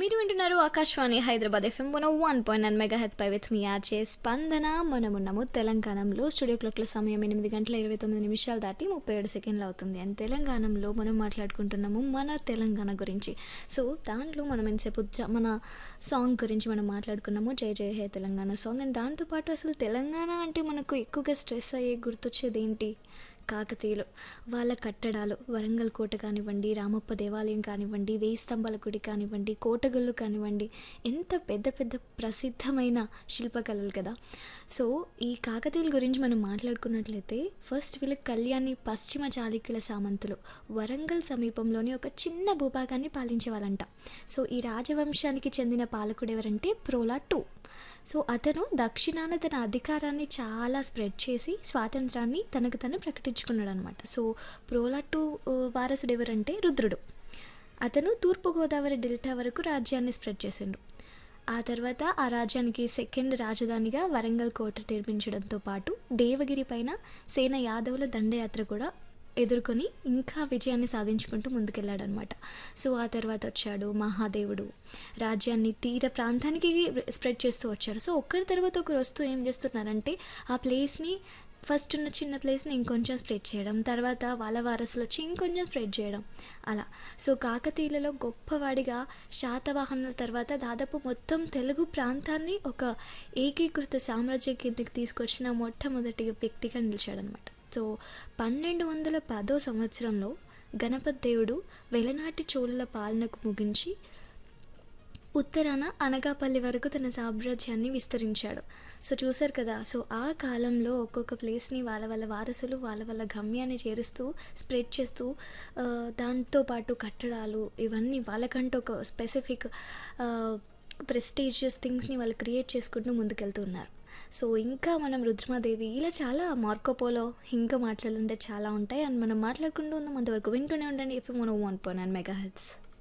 మీరు వింటున్నారు Akashvani Hyderabad FM one one point nine mega హెచ్ పై విత్ మీ ఆర్చే స్పందన మనమున్నాము తెలంగాణలో స్టూడియో క్లాక్ల సమయం ఎనిమిది గంటల ఇరవై తొమ్మిది నిమిషాలు దాటి ముప్పై ఏడు సెకండ్లు అవుతుంది అండ్ తెలంగాణలో మనం మాట్లాడుకుంటున్నాము మన తెలంగాణ గురించి సో దాంట్లో మనం ఎంతసేపు జ- మన సాంగ్ గురించి మనం మాట్లాడుకున్నాము జై జై హే తెలంగాణ సాంగ్ అండ్ దాంతోపాటు అసలు తెలంగాణ అంటే మనకు ఎక్కువగా స్ట్రెస్ అయ్యే గుర్తొచ్చేది ఏంటి కాకతీయులు వాళ్ళ కట్టడాలు వరంగల్ కోట కానివ్వండి రామప్ప దేవాలయం కానివ్వండి వేయి స్తంభాల గుడి కానివ్వండి కోటగుళ్ళు కానివ్వండి ఎంత పెద్ద పెద్ద ప్రసిద్ధమైన శిల్పకళలు కదా సో ఈ కాకతీయుల గురించి మనం మాట్లాడుకున్నట్లయితే ఫస్ట్ వీళ్ళ కళ్యాణి పశ్చిమ చాళుక్యుల సామంతులు వరంగల్ సమీపంలోని ఒక చిన్న భూభాగాన్ని పాలించేవాళ్ళంట సో ఈ రాజవంశానికి చెందిన పాలకుడు ఎవరంటే ప్రోలా టూ సో అతను దక్షిణాన తన అధికారాన్ని చాలా స్ప్రెడ్ చేసి స్వాతంత్రాన్ని తనకు తను ప్రకటించుకున్నాడు అనమాట సో ప్రోలాటు వారసుడు ఎవరంటే రుద్రుడు అతను తూర్పుగోదావరి డెల్టా వరకు రాజ్యాన్ని స్ప్రెడ్ చేసిండు ఆ తర్వాత ఆ రాజ్యానికి సెకండ్ రాజధానిగా వరంగల్ కోట నిర్మించడంతో పాటు దేవగిరి పైన సేన యాదవుల దండయాత్ర కూడా ఎదుర్కొని ఇంకా విజయాన్ని సాధించుకుంటూ ముందుకెళ్ళాడనమాట సో ఆ తర్వాత వచ్చాడు మహాదేవుడు రాజ్యాన్ని తీర ప్రాంతానికి స్ప్రెడ్ చేస్తూ వచ్చారు సో ఒక్కరి తర్వాత ఒకరు వస్తూ ఏం చేస్తున్నారంటే ఆ ప్లేస్ని ఫస్ట్ ఉన్న చిన్న ప్లేస్ని ఇంకొంచెం స్ప్రెడ్ చేయడం తర్వాత వాళ్ళ వారసులు వచ్చి ఇంకొంచెం స్ప్రెడ్ చేయడం అలా సో కాకతీయులలో గొప్పవాడిగా శాతవాహనుల తర్వాత దాదాపు మొత్తం తెలుగు ప్రాంతాన్ని ఒక ఏకీకృత సామ్రాజ్యం కిందకి తీసుకొచ్చిన మొట్టమొదటి వ్యక్తిగా నిలిచాడనమాట సో పన్నెండు వందల పదో సంవత్సరంలో గణపతి దేవుడు వెలనాటి చోళుల పాలనకు ముగించి ఉత్తరాన అనకాపల్లి వరకు తన సామ్రాజ్యాన్ని విస్తరించాడు సో చూశారు కదా సో ఆ కాలంలో ఒక్కొక్క ప్లేస్ని వాళ్ళ వాళ్ళ వారసులు వాళ్ళ వాళ్ళ గమ్యాన్ని చేరుస్తూ స్ప్రెడ్ చేస్తూ ఆ, దాంతో పాటు కట్టడాలు ఇవన్నీ వాళ్ళకంటూ ఒక స్పెసిఫిక్ ప్రెస్టీజియస్ థింగ్స్ని వాళ్ళు క్రియేట్ చేసుకుంటూ ముందుకెళ్తున్నారు సో ఇంకా మనం రుద్రమాదేవి ఇలా చాలా మార్కోపోలో ఇంకా మాట్లాడాలంటే చాలా ఉంటాయి అండ్ మనం మాట్లాడుకుంటూ ఉందాం అంతవరకు వింటూనే ఉండండి FM one one point nine mega healths